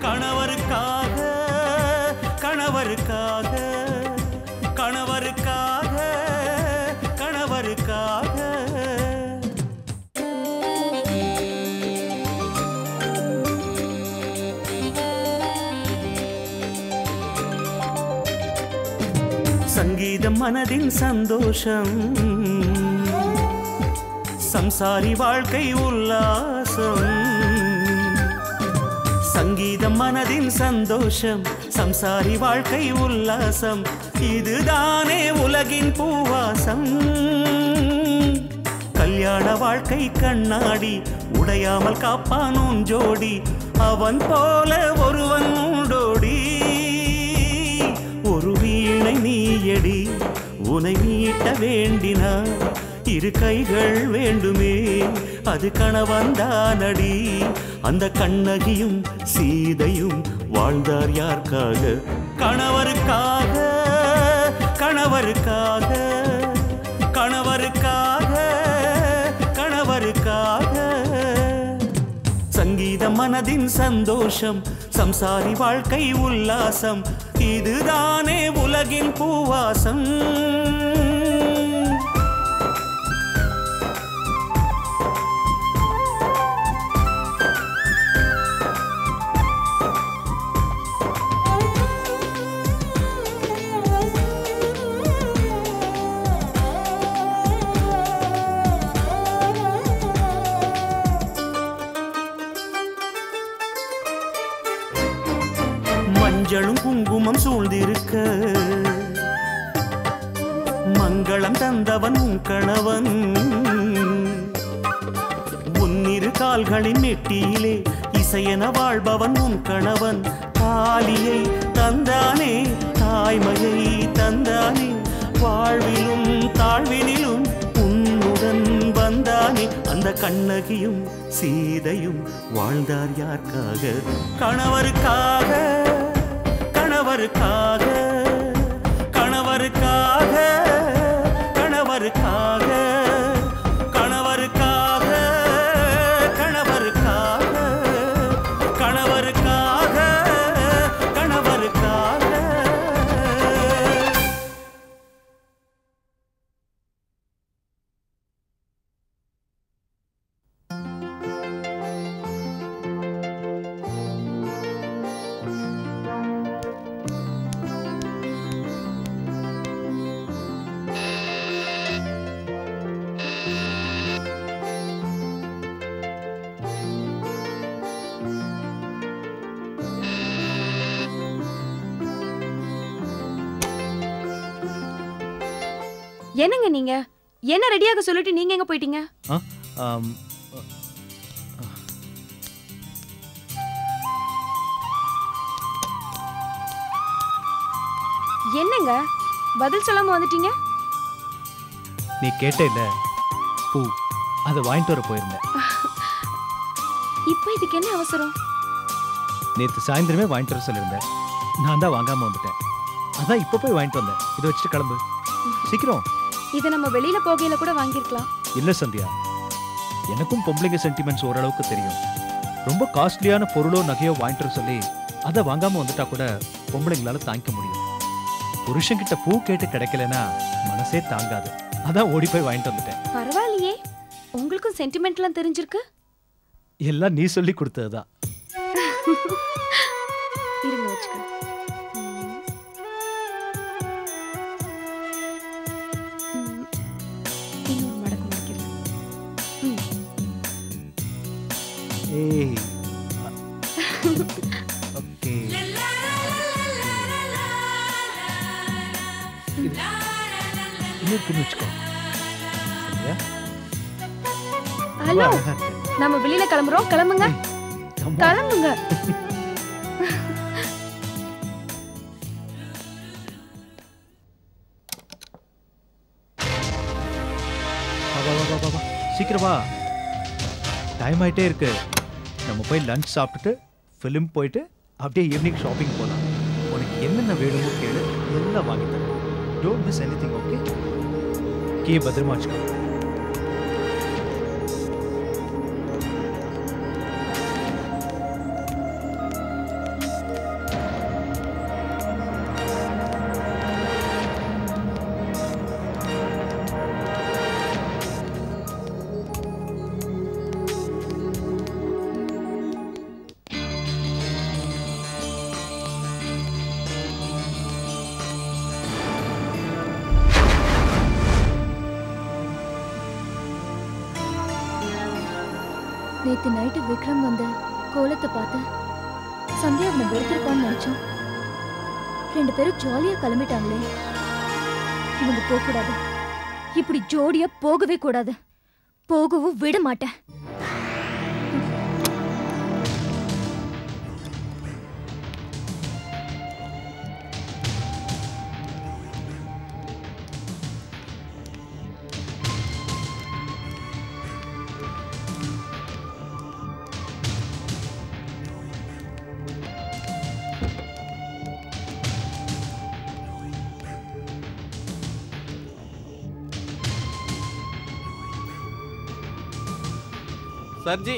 கணவருக்காக கணவருக்காக கணவருக்காக கணவருக்காக சங்கீதம் மனதின் சந்தோஷம் சம்சாரி வாழ்க்கை உல்லாசம் சங்கீதம் மனதின் சந்தோஷம் சம்சாரி வாழ்க்கை உல்லாசம் இதுதானே உலகின் பூவாசம் கல்யாண வாழ்க்கை கண்ணாடி உடையாமல் காப்பான் உன் ஜோடி அவன் போல ஒருவன் உண்டோடி ஒரு வீணை நீயடி உனை மீட்ட வேண்டினார் இரு கைகள் வேண்டுமே அது கணவன்தானடி அந்த கண்ணகியும் சீதையும் வாழ்ந்தார் யாருக்காக கணவருக்காக கணவருக்காக கணவருக்காக கணவருக்காக சங்கீதம் மனதின் சந்தோஷம் சம்சாரி வாழ்க்கை உல்லாசம் இதுதானே உலகின் பூவாசம் மஞ்சளும் குங்குமம் சூழ்ந்திருக்க மங்களம் தந்தவன் உன் கணவன் உன்னிரு கால்களின் நெட்டியிலே இசையென வாழ்பவன் உன் கணவன் தாலியை தந்தானே தாய்மையை தந்தானே வாழ்விலும் தாழ்வினிலும் உன்னுடன் வந்தானே அந்த கண்ணகியும் சீதையும் வாழ்ந்தார் யாருக்காக கணவருக்காக கணவருக்காக கணவருக்காக கணவருக்காக கணவருக்காக கணவருக்காக கணவருக்காக கணவருக்காக என்னங்க நீங்க என்ன ரெடியாக சொல்லிட்டு நீங்க எங்க போயிட்டீங்க ஆ ஆம், என்னங்க பதில் சொல்லாம வந்துட்டீங்க நீ கேட்ட இல்ல பூ அதை வாங்கிட்டு வர போயிருந்தேன் இப்போ இதுக்கு என்ன அவசரம் நேற்று சாயந்தரமே வாங்கிட்டு வர சொல்லியிருந்தேன் நான் தான் வாங்காம வந்துட்டேன் அதான் இப்போ போய் வாங்கிட்டு வந்தேன் இதை வச்சுட்டு கிளம்பு சீக்கிரம் இதை நம்ம வெளியில போகையில கூட வாங்கியிருக்கலாம் இல்ல சந்தியா எனக்கும் பொம்பளைங்க சென்டிமெண்ட்ஸ் ஓரளவுக்கு தெரியும் ரொம்ப காஸ்ட்லியான பொருளோ நகையோ வாங்கிட்டு வர சொல்லி அதை வாங்காம வந்துட்டா கூட பொம்பளைங்களால தாங்கிக்க முடியும் புருஷன்கிட்ட பூ கேட்டு கிடைக்கலனா மனசே தாங்காது அதான் ஓடி போய் வாங்கிட்டு வந்துட்டேன் பரவாயில்லையே உங்களுக்கும் சென்டிமெண்ட்லாம் தெரிஞ்சிருக்கு எல்லாம் நீ சொல்லி கொடுத்ததுதான் இருங்க வச்சுக்கிறேன் ம். ம். இன்னொரு மடக்கு வைக்கிறேன் ம். ஏய் ஓகே இன்னும் பின்னு வச்சுக்கோ சரியா? ஹலோ அழகா இருக்கு. நம்ம வெளியில கிளம்புறோம் கிளம்புங்க Come on. கிளம்புங்க வா, வா, வா, வா, வா, வா. சீக்கிரம் வா டைம் ஆயிட்டே இருக்கு நம்ம போய் லஞ்ச் சாப்பிட்டுட்டு ஃபிலிம் போயிட்டு அப்படியே ஈவினிங் ஷாப்பிங் போகலாம் உனக்கு என்னென்ன வேணுமோ கேளு எல்லாம் வாங்கி தரேன் don't miss any thing okay key பத்திரமா வச்சுக்கோ நேத்து நைட்டு விக்ரம் வந்த கோலத்தை பார்த்து சந்தியா அவனை வெறுத்திருப்பான்னு நினைச்சோம் ரெண்டு பேரும் ஜாலியா கிளம்பிட்டாங்களே இவங்க போக கூடாது இப்படி ஜோடியா போகவே கூடாது போகவும் விட மாட்டேன் सर जी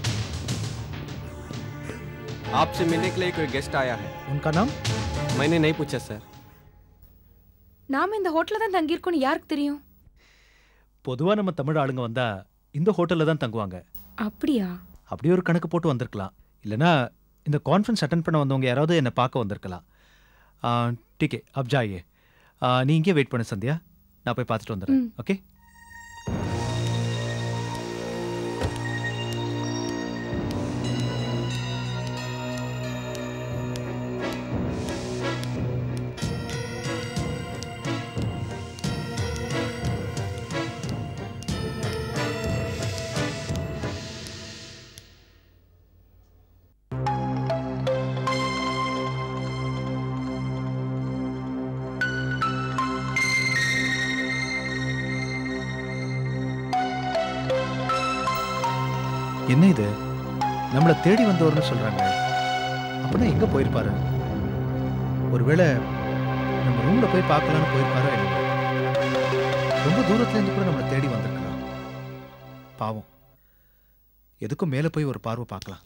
आपसे मिलने के लिए कोई गेस्ट आया है உன்கா நாம் मैंने नहीं पूछा सर நாம இந்த ஹோட்டல்ல தான் தங்கியிருக்கோம்னு யாருக்கு தெரியும் பொதுவா நம்ம தமிழ் ஆளுங்க வந்தா இந்த ஹோட்டல்ல தான் தங்குவாங்க அப்படியா அப்படியே ஒரு கணக்கு போட்டு வந்திருக்கலாம் இல்லனா இந்த கான்ஃபரன்ஸ் அட்டன் பண்ண வந்தவங்க யாராவது என்னை பார்க்க வந்திருக்கலாம் டிகே அப் ஜாயே ஆ, நீ இங்கே வெயிட் பண்ணு சந்தியா நான் போய் பார்த்துட்டு வந்துடுறேன் ம். ஓகே என்ன இது நம்மளை தேடி வந்தவர்னு சொல்றாங்க அப்படின்னா எங்க போயிருப்பாரு ஒருவேளை நம்ம ரூம்ல போய் பார்க்கலாம்னு போயிருப்பாரோ என்னமோ ரொம்ப தூரத்துல இருந்து கூட நம்மளை தேடி வந்திருக்கலாம் பாவம் எதுக்கும் மேலே போய் ஒரு பார்வை பார்க்கலாம்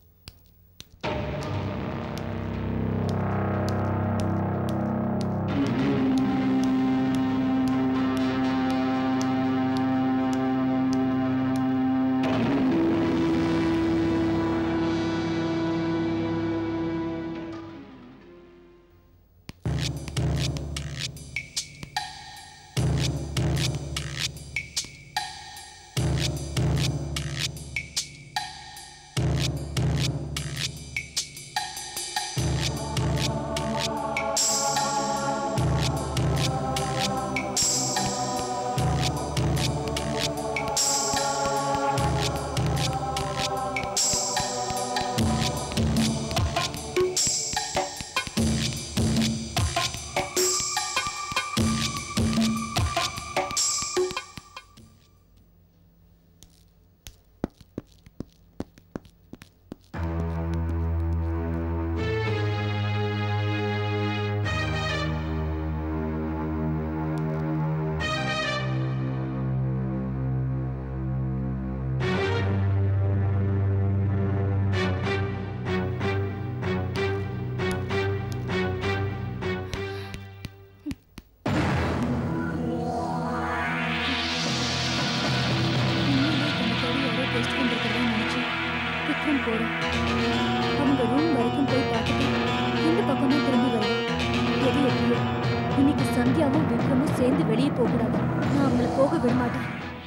விக்ரம் போறோம் அவங்க ரூம் வரைக்கும் போய் பார்த்துட்டு இந்த பக்கம் தான் திரும்பி வருவோம் எது எப்படியோ இன்னைக்கு சந்தியாவும் விக்ரமும் சேர்ந்து வெளியே போக கூடாது நான் அவங்கள போக விட மாட்டேன்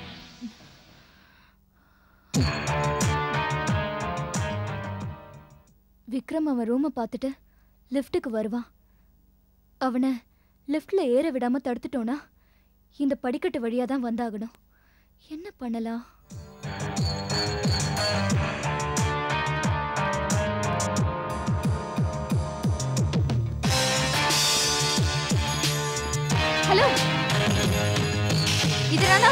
விக்ரம் அவன் ரூமை பார்த்துட்டு லிஃப்ட்டுக்கு வருவான் அவனை லிஃப்ட்ல ஏற விடாம தடுத்துட்டோன்னா இந்த படிக்கட்டு வழியா தான் வந்தாகணும் என்ன பண்ணலாம் ஹலோ இது ராணா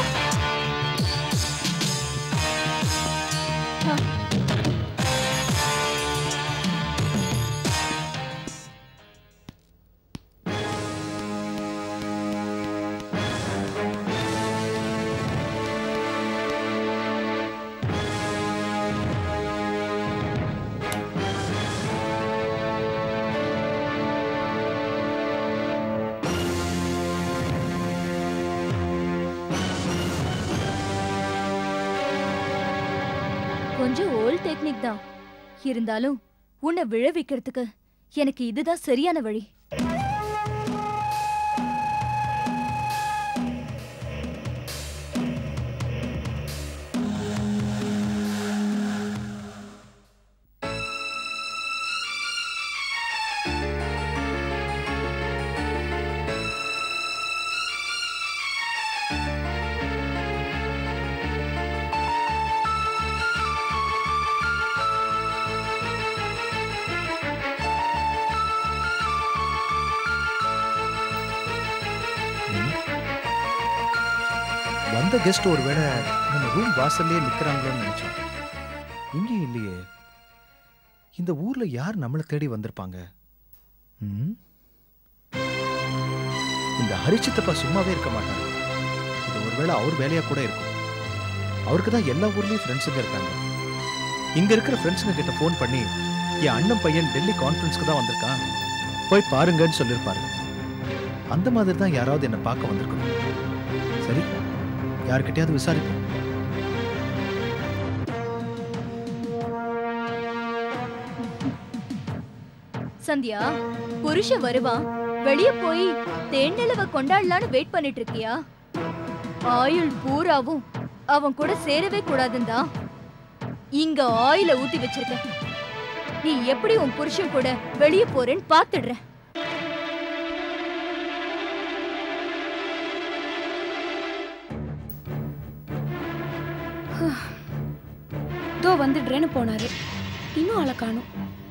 ஆ. கொஞ்சம் ஓல்ட் டெக்னிக் தான் இருந்தாலும் உன்னை விழ வைக்கிறதுக்கு எனக்கு இதுதான் சரியான வழி வந்த கெஸ்ட் ஒருவேளை நம்ம ரூம் வாசல்லே நிக்கிறாங்களோன்னு நினைச்சோம் இங்கேயும் இல்லையே இந்த ஊர்ல யார் நம்மளை தேடி வந்திருப்பாங்க ம்? இந்த ஹரிச்சித்தப்பா சும்மாவே இருக்க மாட்டாங்க இது ஒருவேளை அவர் வேலையா கூட இருக்கும் அவருக்கு தான் எல்லா ஊர்லயும் ஃப்ரெண்ட்ஸுங்க இருக்காங்க இங்க இருக்கிற ஃப்ரெண்ட்ஸுங்க கிட்ட ஃபோன் பண்ணி என் அண்ணன் பையன் டெல்லி கான்ஃபரன்ஸ்க்கு தான் வந்திருக்கான் போய் பாருங்கன்னு சொல்லியிருப்பாரு அந்த மாதிரி தான் யாராவது என்னை பார்க்க வந்திருக்கணும் சரி யார்கிட்டயாவது விசாரிப்போம் சந்தியா புருஷன் வருவான் வெளிய போய் தேனிலவ கொண்டாடலான்னு வெயிட் பண்ணிட்டு இருக்கியா ஆயுள் பூராவும் அவன் கூட சேரவே கூடாதுந்தா இங்க ஆயில ஊத்தி வச்சிருக்க நீ எப்படி உன் புருஷன் கூட வெளிய போறேன்னு பாத்துடுறேன் தோ வந்துடுறேன்னு போனாரு இன்னும் ஆளை காணும்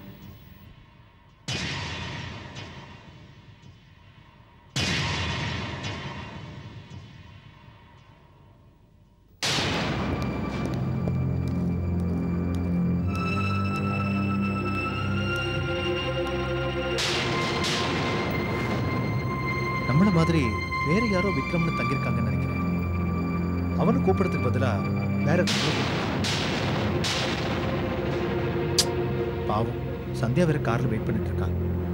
நம்மள மாதிரி வேற யாரோ விக்ரம்னு தங்கியிருக்காங்கன்னு நினைக்கிறேன் அவனை கூப்பிடுறதுக்கு பதிலா வேற ஒருத்தனை கூப்பிடுறான். பாவம் சந்தியா வேற கார்ல வெயிட் பண்ணிட்டு இருக்கா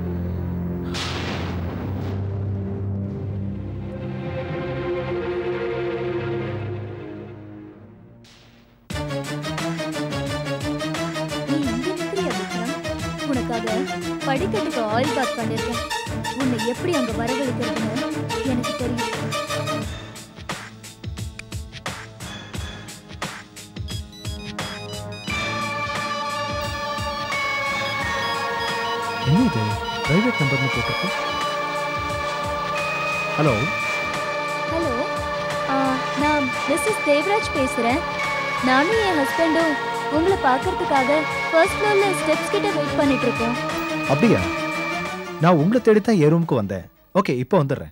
நீ இங்க நிக்கிறியா விக்ரம் உனக்காக படிக்கட்டுக்கு ஆயில் பாத் பண்ணிருக்கேன் உன்னை எப்படி அங்க வரவழைக்கிறதுன்னு எனக்கு தெரியும் என்ன இது பிரைவேட் நம்பர்னு போட்டிருக்கு ஹலோ ஹலோ ஆ, நான் மிஸ்ஸஸ் தேவராஜ் பேசுறேன் நானும் என் ஹஸ்பண்டும் உங்களை பார்க்கறதுக்காக ஃபர்ஸ்ட் ஃப்ளோர்ல ஸ்டெப்ஸ் கிட்ட வெயிட் பண்ணிட்டு இருக்கோம் அப்படியா நான் உங்களை தேடி தான் என் ரூமுக்கு வந்தேன் ஓகே இப்போ வந்துடுறேன்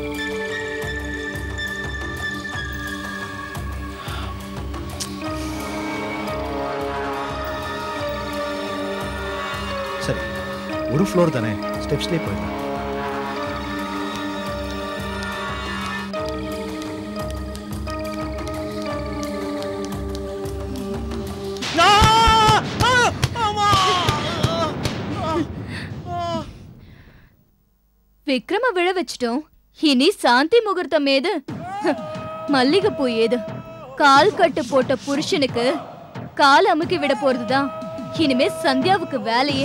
சரி ஒரு ஃப்ளோர் தானே ஸ்டெப்ஸ்லேயே போயிடலாம் விக்ரம விழ வச்சிட்டோம் இனி சாந்தி முகூர்த்தம் ஏது மல்லிகைப்பூ ஏது கால் கட்டு போட்ட புருஷனுக்கு கால் அமுக்கி விட போறதுதான் இனிமே சந்தியாவுக்கு வேலையே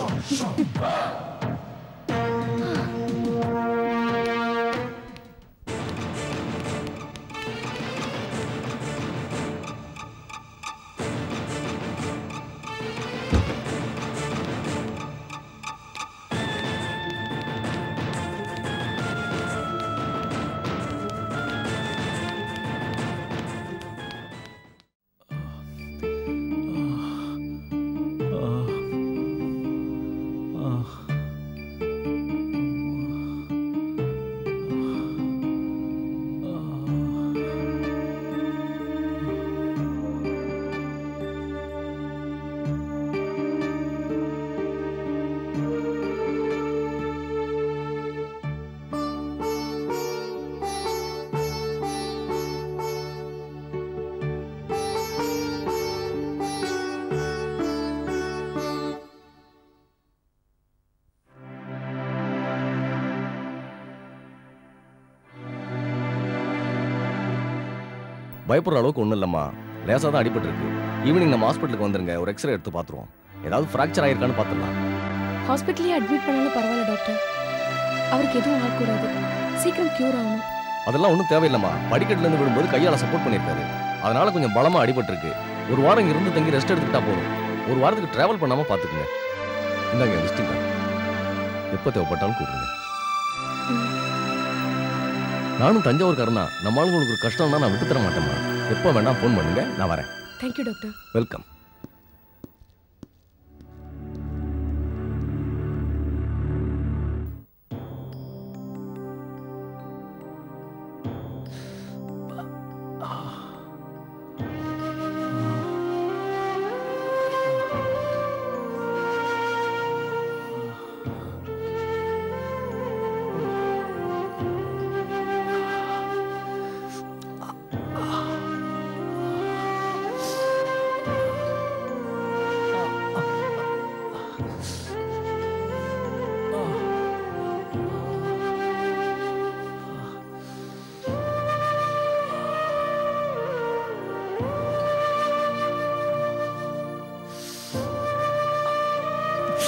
பயப்படுற அளவுக்கு ஒன்றும் இல்லைம்மா லேசாக தான் அடிபட்டிருக்கு ஈவினிங் நம்ம ஹாஸ்பிட்டலுக்கு வந்துருங்க ஒரு எக்ஸ்ரே எடுத்து பார்த்துருவோம் ஏதாவது ஃப்ராக்சர் ஆயிருக்கான்னு பார்த்துடலாம் ஹாஸ்பிட்டலே அட்மிட் பண்ணாலும் பரவாயில்ல டாக்டர் அவருக்கு எதுவும் ஆகக்கூடாது சீக்கிரம் கியூர் ஆகணும் அதெல்லாம் ஒன்றும் தேவையில்லைம்மா படிக்கட்டுலேருந்து விடும்போது கையால் சப்போர்ட் பண்ணியிருக்காரு அதனால கொஞ்சம் பலமாக அடிபட்டிருக்கு ஒரு வாரம் இங்க இருந்து தங்கி ரெஸ்ட் எடுத்துக்கிட்டா போதும் ஒரு வாரத்துக்கு ட்ராவல் பண்ணாமல் பார்த்துக்குங்க இந்தாங்க விசிட்டிங்க எப்போ தேவைப்பட்டாலும் கூப்பிடுங்க நானும் தஞ்சாவூர்காரன் தான் நம்ம ஆளுங்களுக்கு ஒரு கஷ்டம்னா நான் விட்டு தர மாட்டேம்மா எப்போ வேணா ஃபோன் பண்ணுங்க நான் வரேன் தேங்க்யூ டாக்டர் வெல்கம் ஆ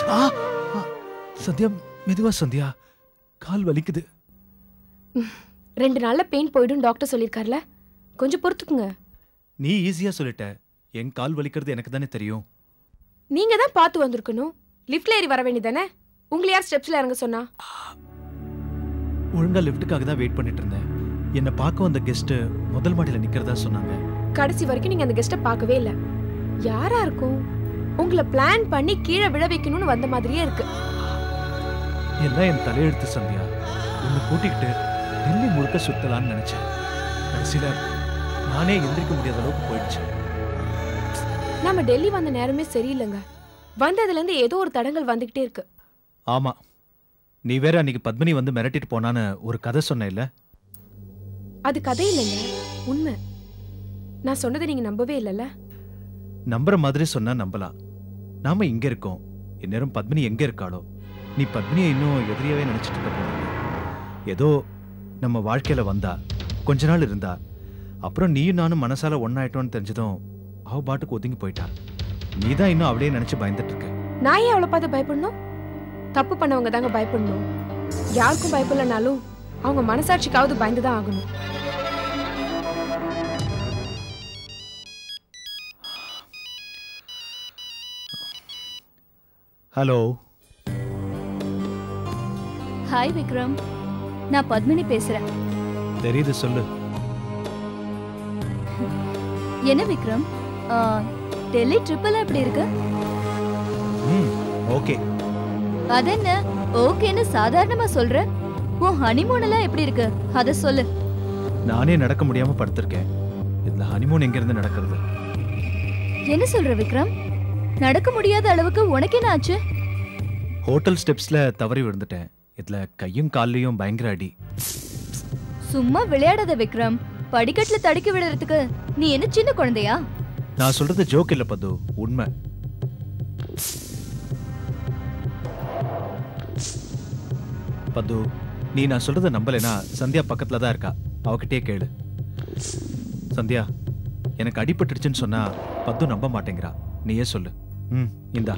ஆ ஆ, சந்தியா மெதுவா சந்தியா கால் வலிக்குது ரெண்டு நாள்ல பெயின் போயிடும் டாக்டர் சொல்லியிருக்காருல கொஞ்சம் பொறுத்துக்குங்க நீ ஈஸியா சொல்லிட்ட என் கால் வலிக்கிறது எனக்கு தானே தெரியும் நீங்க தான் பார்த்து வந்திருக்கணும் லிஃப்ட்ல ஏறி வர வேண்டியதானே உங்களை யார் ஸ்டெப்ஸ்ல இறங்க சொன்னா ஒழுங்கா லிஃப்ட்டுக்காக தான் வெயிட் பண்ணிட்டு இருந்தேன் என்னை பார்க்க வந்த கெஸ்ட் முதல் மாடியில நிக்கிறதா சொன்னாங்க கடைசி வரைக்கும் நீங்க அந்த கெஸ்ட்டை பார்க்கவே இல்ல யாரா இருக்கும் உங்களை பிளான் பண்ணி கீழே விழ வைக்கணும்னு வந்த மாதிரியே இருக்கு எல்லாம் என் தலையெழுத்து சந்தியா உன்னை கூட்டிக்கிட்டு டெல்லி முழுக்க சுத்தலாம்னு நினைச்சேன் கடைசியில நானே எந்திரிக்க முடியாத அளவுக்கு போயிடுச்சு நம்ம டெல்லி வந்த நேரமே சரியில்லைங்க வந்ததுல இருந்து ஏதோ ஒரு தடங்கள் வந்துகிட்டே இருக்கு ஆமா நீ வேற அன்னைக்கு பத்மினி வந்து மிரட்டிட்டு போனான்னு ஒரு கதை சொன்ன இல்ல அது கதை இல்லைங்க உண்மை நான் சொன்னதை நீங்க நம்பவே இல்லைல்ல நம்புற மாதிரி சொன்னா நம்பலாம் நாம இங்க இருக்கோம் இந்நேரம் பத்மினி எங்க இருக்காளோ நீ பத்மினியை இன்னும் எதிரியாவே நினைச்சிட்டு இருக்க போறது ஏதோ நம்ம வாழ்க்கையில வந்தா கொஞ்ச நாள் இருந்தா அப்புறம் நீயும் நானும் மனசால ஒன்னாயிட்டோம்னு தெரிஞ்சதும் அவ பாட்டுக்கு ஒதுங்கி போயிட்டா நீ தான் இன்னும் அவளையே நினைச்சு பயந்துட்டு இருக்க நான் ஏன் அவளை பார்த்து பயப்படணும் தப்பு பண்ணவங்க தாங்க பயப்படணும் யாருக்கும் பயப்படலனாலும் அவங்க மனசாட்சிக்காவது பயந்து தான் ஆகணும் ஹலோ ஹாய் விக்ரம் நான் பத்மினி பேசுறேன் தெரியுது சொல்லு என்ன விக்ரம் ஆ, டெல்லி ட்ரிப் எல்லாம் எப்படி இருக்கு ம் ஓகே அதென்ன ஓகேன்னு சாதாரணமா சொல்ற உன் ஹனிமூன் எல்லாம் எப்படி இருக்கு அத சொல்லு நானே நடக்க முடியாம படுத்திருக்கேன் இதுல ஹனிமூன் எங்க இருந்து நடக்கிறது என்ன சொல்ற விக்ரம் நடக்க முடியாத அளவுக்கு உனக்கு என்ன ஆச்சு ஹோட்டல் ஸ்டெப்ஸ்ல தவறி விழுந்துட்டேன் இதுல கையும் கால்லையும் பயங்கர அடி சும்மா விளையாடாத விக்ரம் படிக்கட்டுல தடுக்கி விடுறதுக்கு நீ என்ன சின்ன குழந்தையா நான் சொல்றது ஜோக் இல்ல பத்து உண்மை பத்து நீ நான் சொல்றத நம்பலைனா சந்தியா பக்கத்துல தான் இருக்கா அவகிட்டயே கேளு சந்தியா எனக்கு அடிபட்டுடுச்சுன்னு சொன்னா பத்து நம்ப மாட்டேங்கிறா நீயே சொல்லு ம் இந்தா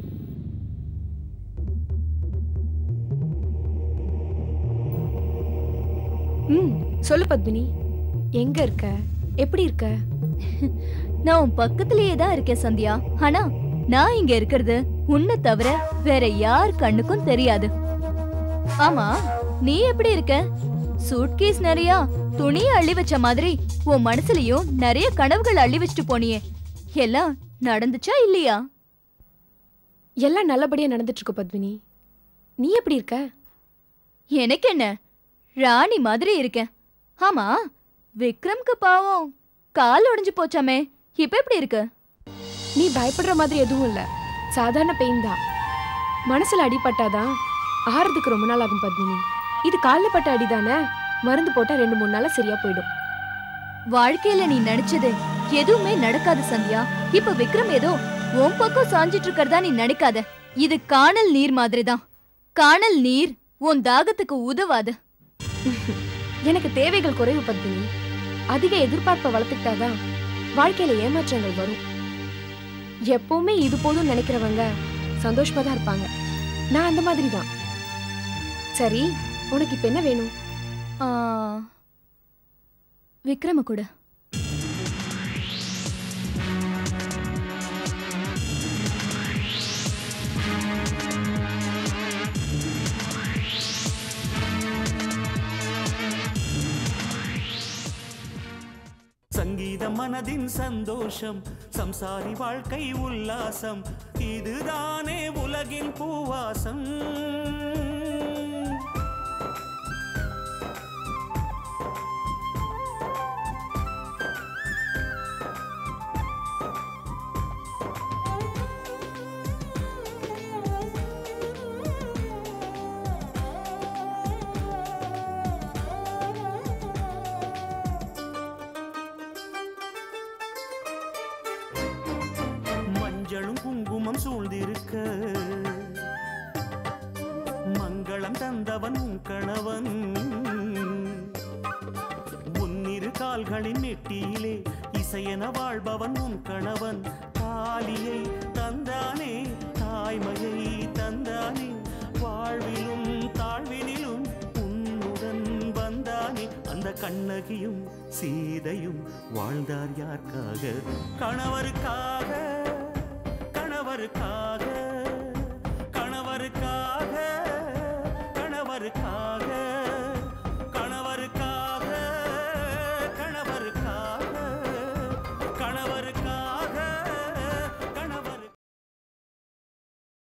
ம் சொல்லு பத்மினி எங்க இருக்க எப்படி இருக்க நான் உன் பக்கத்திலேயே தான் இருக்கேன் சந்தியா ஆனா நான் இங்க இருக்கிறது உன்னை தவிர வேற யார் கண்ணுக்கும் தெரியாது ஆமா நீ எப்படி இருக்க சூட்கேஸ் நிறைய துணிய அள்ளி வச்ச மாதிரி உன் மனசுலயும் நிறைய கனவுகள் அள்ளி வச்சுட்டு போனியே எல்லாம் நடந்துச்சா இல்லையா எல்லாம் நல்லபடியா நடந்துட்டு இருக்கு பத்மினி நீ எப்படி இருக்க எனக்கு என்ன ராணி மாதிரி இருக்கேன் ஆமா விக்ரம்க்கு பாவம் கால் உடைஞ்சு போச்சாமே இப்ப எப்படி இருக்கு நீ பயப்படுற மாதிரி எதுவும் இல்ல சாதாரண பெயின் தான் மனசுல அடிபட்டாதான் ஆறதுக்கு ரொம்ப நாள் ஆகும் பத்மினி இது கால்ல பட்ட அடிதானே மருந்து போட்டா ரெண்டு மூணு நாளா சரியா போயிடும் வாழ்க்கையில நீ நினைச்சது எதுவுமே நடக்காது சந்தியா இப்ப விக்ரம் ஏதோ உன் பக்கம் சாஞ்சிட்டு இருக்கறதா நீ நினைக்காத இது காணல் நீர் மாதிரிதான் காணல் நீர் உன் தாகத்துக்கு உதவாது எனக்கு தேவைகள் குறைவு பத்மினி அதிக எதிர்பார்ப்பை வளர்த்துக்கிட்டாதான் வாழ்க்கையில ஏமாற்றங்கள் வரும் எப்பவுமே இது போதும் நினைக்கிறவங்க சந்தோஷமா தான் இருப்பாங்க நான் அந்த மாதிரி தான் சரி உனக்கு இப்ப என்ன வேணும் ஆ, விக்ரம கூட சங்கீத மனதின் சந்தோஷம் சம்சாரி வாழ்க்கை உல்லாசம் இதுதானே உலகின் பூவாசம் மஞ்சளும் குங்குமம் சூழ்ந்திருக்க மங்களம் தந்தவன் உன் கணவன் உன்னிரு கால்களின் நெட்டியிலே இசையென வாழ்பவன் உன் கணவன் தாலியை தந்தானே வாய்மையை தந்தானே வாழ்விலும் தாழ்வினிலும் உன்னுடன் வந்தானே அந்த கண்ணகியும் சீதையும் வாழ்ந்தார் யாருக்காக கணவருக்காக கணவருக்காக